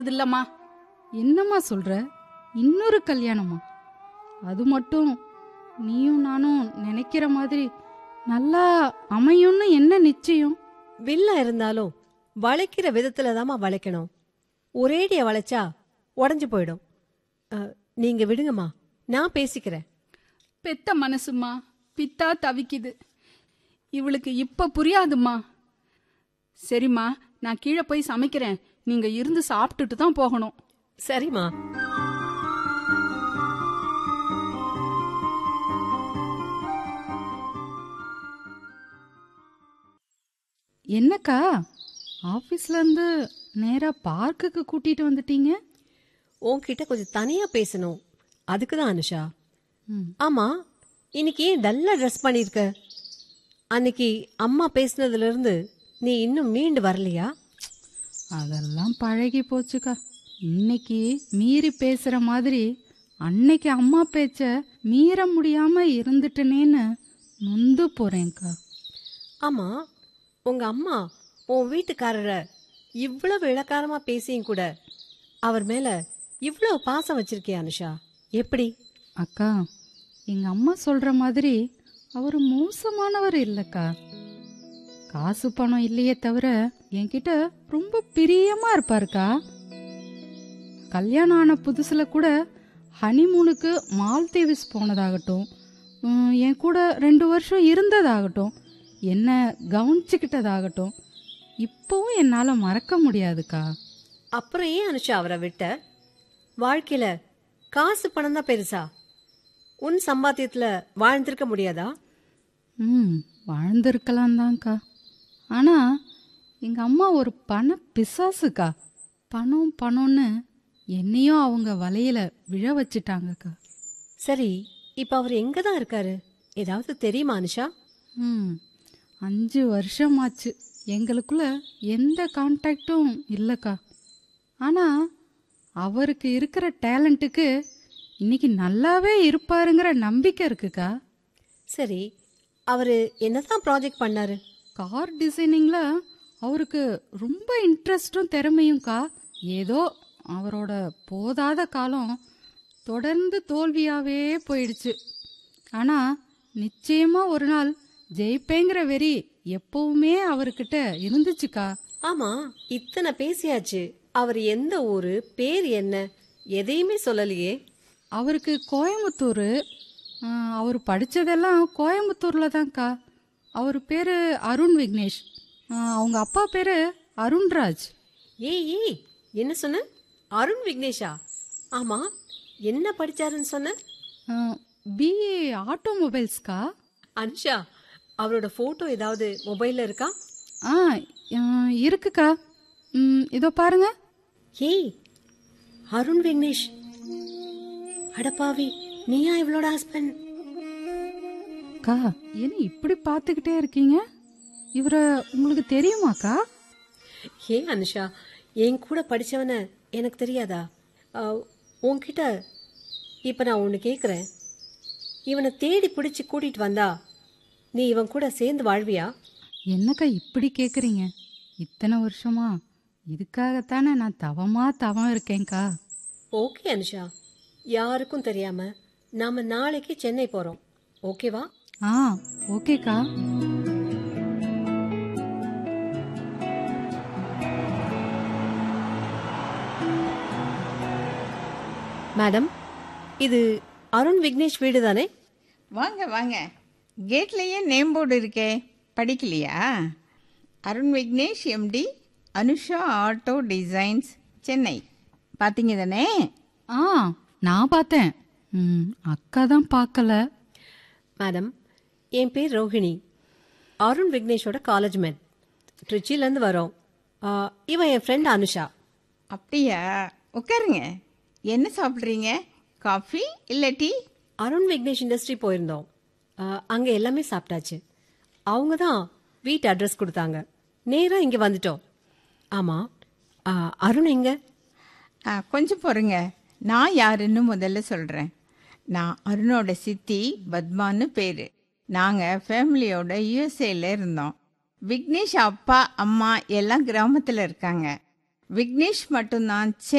இல்லம்மா என்னம்மா சொல்ற இன்னொரு கல்யாணமா அது மட்டும் நீயும் நானும் நினைக்கிற மாதிரி நல்லா அமையும்னு என்ன நிச்சயம் வில்லா இருந்தாலும் வளைக்கிற விதத்துல தாம்மா வளைக்கணும் ஒரேடியா வளைச்சா உடஞ்சு போயிடும் அஹ், நீங்க விடுங்கம்மா நான் பேசிக்கிறேன் பெத்த மனசுமா பித்தா தவிக்குது இவளுக்கு இப்ப புரியாதும்மா சரிம்மா நான் கீழே போய் சமைக்கிறேன் நீங்க இருந்து சாப்பிட்டுட்டு தான் போகணும் சரிம்மா என்னக்கா ஆபீஸ்ல இருந்து நேரா பார்க்குக்கு கூட்டிட்டு வந்துட்டீங்க உன்கிட்ட கொஞ்சம் தனியா பேசணும் அதுக்கு தான் அனுஷா ம். ஆமா இன்னைக்கு ஏன் டல்லா ட்ரெஸ் பண்ணிருக்க அன்னைக்கு அம்மா பேசுனதுல இருந்து நீ இன்னும் மீண்டு வரலையா அதெல்லாம் பழகி போச்சுக்கா இன்னைக்கு மீறி பேசுற மாதிரி அன்னைக்கு அம்மா பேச்ச மீற முடியாம இருந்துட்டனேன்னு நொந்து போறேன்க்கா ஆமா உங்க அம்மா உன் வீட்டுக்காரரை இவ்வளவு இளக்காரமா பேசியும் கூட அவர் மேல இவ்வளவு பாசம் வச்சிருக்கே அனுஷா எப்படி அக்கா எங்க அம்மா சொல்ற மாதிரி அவர் மோசமானவர் இல்லக்கா காசு பணம் இல்லையே தவிர என்கிட்ட ரொம்ப பிரியமா இருப்பாருக்கா கல்யாணம் ஆன புதுசுல கூட ஹனிமூனுக்கு மால்தீவ்ஸ் போனதாகட்டும் உம், என் கூட ரெண்டு வருஷம் இருந்ததாகட்டும் என்ன கவனிச்சுக்கிட்டதாகட்டும் இப்பவும் என்னால மறக்க முடியாதுக்கா அப்புறம் ஏன் அனுஷா அவரை விட்ட வாழ்க்கையில காசு பணம் தான் பெருசா உன் சம்பாத்தியத்துல வாழ்ந்திருக்க முடியாதா ம் வாழ்ந்திருக்கலாம் தான்க்கா ஆனா எங்க அம்மா ஒரு பண பிசாசுக்கா பணம் பணம்னு என்னையும் அவங்க வலையில விழ வச்சுட்டாங்கக்கா சரி இப்ப அவர் எங்க தான் இருக்காரு ஏதாவது தெரியுமா அனுஷா ம் அஞ்சு வருஷமாச்சு எங்களுக்குள்ள எந்த கான்டாக்டும் இல்லைக்கா ஆனா அவருக்கு இருக்கிற டேலண்ட்டுக்கு இன்னைக்கு நல்லாவே இருப்பாருங்கிற நம்பிக்கை இருக்குக்கா சரி அவரு என்னதான் ப்ராஜெக்ட் பண்ணாரு கார் டிசைனிங்ல அவருக்கு ரொம்ப இன்ட்ரெஸ்டும் திறமையும்க்கா ஏதோ அவரோட போதாத காலம் தொடர்ந்து தோல்வியாவே போயிடுச்சு ஆனா நிச்சயமா ஒரு நாள் ஜெயிப்பேங்கிற வெறி எப்பவுமே அவர்கிட்ட இருந்துச்சுக்கா ஆமா இத்தனை பேசியாச்சு அவர் எந்த ஊரு பேர் என்ன எதையுமே சொல்லலையே அவருக்கு கோயம்புத்தூர் அவர் படிச்சதெல்லாம் கோயம்புத்தூர்ல தான்க்கா அவர் பேரு அருண் விக்னேஷ் ஆ, அவங்க அப்பா பேரு அருண்ராஜ் ஏய் ஏய் என்ன சொன்ன அருண் விக்னேஷா ஆமா என்ன படிச்சாருன்னு சொன்ன பிஏ ஆட்டோமொபைல்ஸ்க்கா அனுஷா அவரோட போட்டோ ஏதாவது மொபைல்ல இருக்கா ஆ ஆ, இருக்குக்கா ம், இதோ பாருங்க ஏய் அருண் விக்னேஷ் அடப்பாவி நீயா இவளோட ஹஸ்பண்ட் அக்கா என்ன இப்படி பார்த்துக்கிட்டே இருக்கீங்க இவரை உங்களுக்கு தெரியுமாக்கா ஏன் அனுஷா என் கூட படிச்சவன எனக்கு தெரியாதா அஹ், உன்கிட்ட இப்ப நான் ஒன்னு கேக்குறேன் இவனை தேடி பிடிச்சு கூட்டிட்டு வந்தா நீ இவன் கூட சேர்ந்து வாழ்வியா என்னக்கா இப்படி கேக்குறீங்க இத்தனை வருஷமா இதுக்காகத்தானே நான் தவமா தவம் இருக்கேன்க்கா ஓகே அனுஷா யாருக்கும் தெரியாம நாம நாளைக்கு சென்னை போறோம் ஓகேவா ஆ ஓகேக்கா மேடம் இது அருண் விக்னேஷ் வீடு தானே வாங்க வாங்க கேட்லேயே நேம் போர்டு இருக்கே படிக்கலையா Arun Vignesh MD Anusha auto designs Chennai பார்த்தீங்க தானே ஆ நான் பார்த்தேன் ம், அக்கா தான் பார்க்கல மேடம் என் பேர் ரோஹிணி அருண் விக்னேஷோட காலேஜ் மேட் ட்ரிச்சிலேருந்து வரோம் ஆ, இவன் என் ஃப்ரெண்ட் அனுஷா அப்படியா உட்காருங்க என்ன சாப்பிட்றீங்க காஃபி இல்லை டீ அருண் விக்னேஷ் இண்டஸ்ட்ரி போயிருந்தோம் ஆ, அங்க எல்லாமே சாப்பிட்டாச்சு அவங்க தான் வீட்டு அட்ரஸ் கொடுத்தாங்க நேரா இங்க வந்துட்டோம் ஆமா ஆ, அருண் எங்க ஆ, கொஞ்சம் பொறுங்க நான் யாருன்னு முதல்ல சொல்கிறேன் நான் அருணோட சித்தி பத்மான்னு பேர் நாங்கள் ஃபேமிலியோட யூஎஸ்ஏல இருந்தோம் விக்னேஷ் அப்பா அம்மா எல்லாம் கிராமத்தில் இருக்காங்க விக்னேஷ் மட்டும்தான்